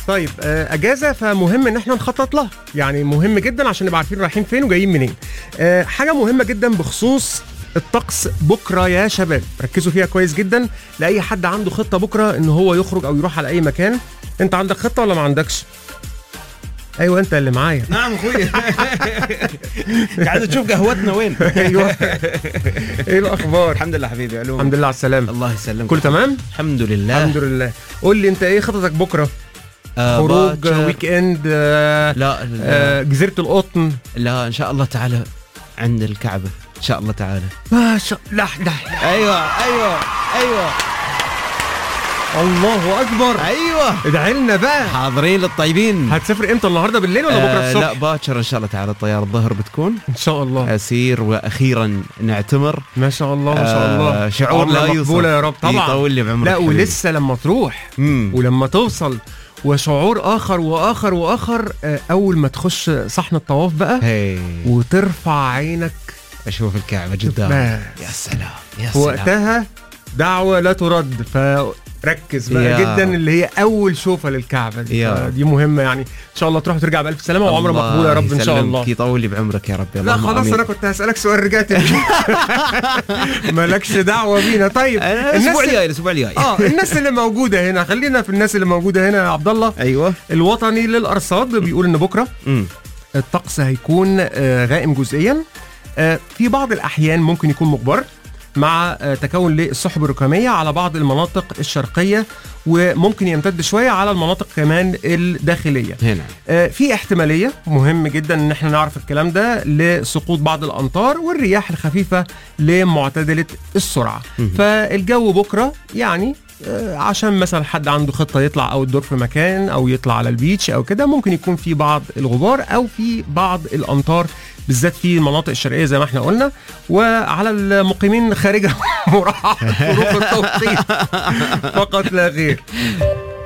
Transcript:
طيب آه، اجازه فمهم ان احنا نخطط لها يعني مهم جدا عشان نبقى عارفين رايحين فين وجايين منين آه، حاجه مهمه جدا بخصوص الطقس بكره يا شباب ركزوا فيها كويس جدا لاي حد عنده خطه بكره ان هو يخرج او يروح على اي مكان انت عندك خطه ولا ما عندكش ايوه انت اللي معايا نعم اخوي قاعد تشوف قهوتنا وين ايوه ايه الاخبار الحمد لله حبيبي علوم الحمد لله على السلامه الله يسلمك كله تمام الحمد لله الحمد لله قول لي انت ايه خططك بكره آه خروج باكر. ويك اند آه، لا لا, آه، جزيره القطن لا ان شاء الله تعالى عند الكعبه ان شاء الله تعالى ما شاء لا لا ايوه ايوه ايوه الله اكبر ايوه ادعي لنا بقى حاضرين للطيبين هتسافر امتى النهارده بالليل ولا بكره آه الصبح لا باكر ان شاء الله تعالى الطياره الظهر بتكون ان شاء الله اسير واخيرا نعتمر ما شاء الله ما شاء الله آه شعور عمرة لا يوصف مقبوله يا رب طبعا يطول لي بعمرك لا حبيبي. ولسه لما تروح مم. ولما توصل وشعور اخر واخر واخر آه، اول ما تخش صحن الطواف بقى هي وترفع عينك اشوف الكعبه قدام بس. يا سلام يا في سلام وقتها دعوه لا ترد فركز بقى يا. جدا اللي هي اول شوفه للكعبه دي يا. دي مهمه يعني ان شاء الله تروح وترجع بالف سلامه وعمره الله مقبوله يا رب ان شاء يسلمك، الله يطول لي بعمرك يا رب لا اللهم خلاص آمين. انا كنت هسالك سؤال رجعت مالكش دعوه بينا طيب أنا الناس الاسبوع الجاي الاسبوع الجاي اه الناس اللي موجوده هنا خلينا في الناس اللي موجوده هنا يا عبد الله ايوه الوطني للارصاد بيقول ان بكره امم الطقس هيكون آه، غائم جزئيا آه، في بعض الاحيان ممكن يكون مغبر مع آه، تكون للسحب الركاميه على بعض المناطق الشرقيه وممكن يمتد شويه على المناطق كمان الداخليه هنا آه، في احتماليه مهم جدا ان احنا نعرف الكلام ده لسقوط بعض الامطار والرياح الخفيفه لمعتدله السرعه مهم. فالجو بكره يعني آه، عشان مثلا حد عنده خطه يطلع او الدور في مكان او يطلع على البيتش او كده ممكن يكون في بعض الغبار او في بعض الامطار بالذات في المناطق الشرقيه زي ما احنا قلنا وعلى المقيمين خارج مراعاه ظروف التوقيت فقط لا غير